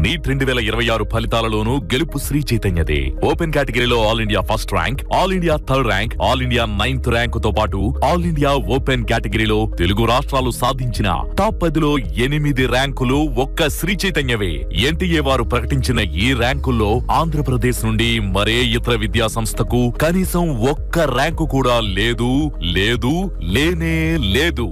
neat రెండు వేల ఇరవై ఆరు ఫలితాలలోనూ గెలుపు శ్రీ చైతన్యదే ఓపెన్ కేటగిరీలో all India first rank all India third rank all India ninth rank తో పాటు ఆల్ ఇండియా ఓపెన్ కేటగిరీలో తెలుగు రాష్ట్రాలు సాధించిన టాప్ పదిలో ఎనిమిది ర్యాంకులు ఒక్క శ్రీ చైతన్యవే ఎన్టీఏ వారు ప్రకటించిన ఈ ర్యాంకుల్లో ఆంధ్రప్రదేశ్ నుండి మరే ఇతర విద్యా సంస్థకు కనీసం ఒక్క ర్యాంకు కూడా లేదు లేదు లేనే లేదు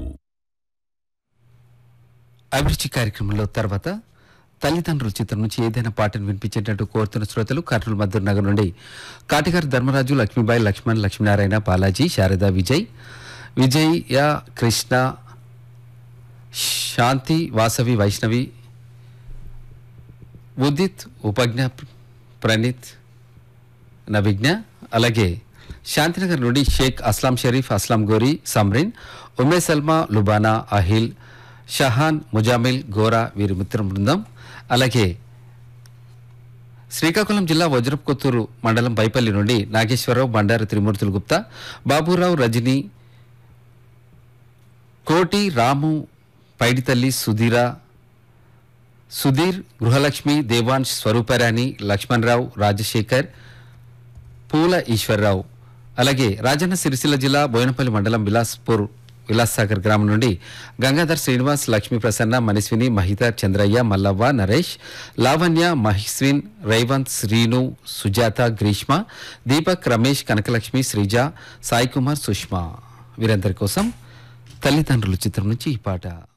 అభిరుచి కార్యక్రమంలో తర్వాత తల్లిదండ్రుల చిత్రం నుంచి ఏదైనా పాటను వినిపించేటట్టు కోరుతున్న శ్రోతలు కర్నూలు మద్దూరు నగర్ నుండి కాటిగారి ధర్మరాజు లక్ష్మీబాయి లక్ష్మణ్ లక్ష్మీనారాయణ బాలాజీ శారద విజయ్ విజయ కృష్ణ శాంతి వాసవి వైష్ణవి ఉదిత్ ఉపజ్ఞ ప్రణీత్ నవిజ్ఞ అలాగే శాంతినగర్ నుండి షేక్ అస్లాం షరీఫ్ అస్లాం గోరీ సమ్రిన్ ఉమే సల్మా లుబానా అహిల్ షహాన్ ముజామిల్ గోరా వీరి మిత్ర బృందం అలాగే శ్రీకాకుళం జిల్లా వజ్రపు కొత్తూరు మండలం బైపల్లి నుండి నాగేశ్వరరావు బండారు త్రిమూర్తులు గుప్తా బాబురావు రజని కోటి రాము పైడితల్లి సుధీర సుధీర్ గృహలక్ష్మి దేవాంశ్ స్వరూపరాణి లక్ష్మణరావు రాజశేఖర్ పూల ఈశ్వరరావు అలాగే రాజన్న సిరిసిల్ల జిల్లా బోయినపల్లి మండలం విలాస్పూర్ విలాస్సాగర్ గ్రామం నుండి గంగాధర్ శ్రీనివాస్ లక్ష్మీ ప్రసన్న మనస్విని మహిత చంద్రయ్య మల్లవ్వ నరేష్ లావణ్య మహిస్విన్ రైవంత్ శ్రీను సుజాత గ్రీష్మ దీపక్ రమేష్ కనకలక్ష్మి శ్రీజ సాయి కుమార్ సుష్మా వీరందరి కోసం తల్లిదండ్రుల చిత్రం నుంచి ఈ పాట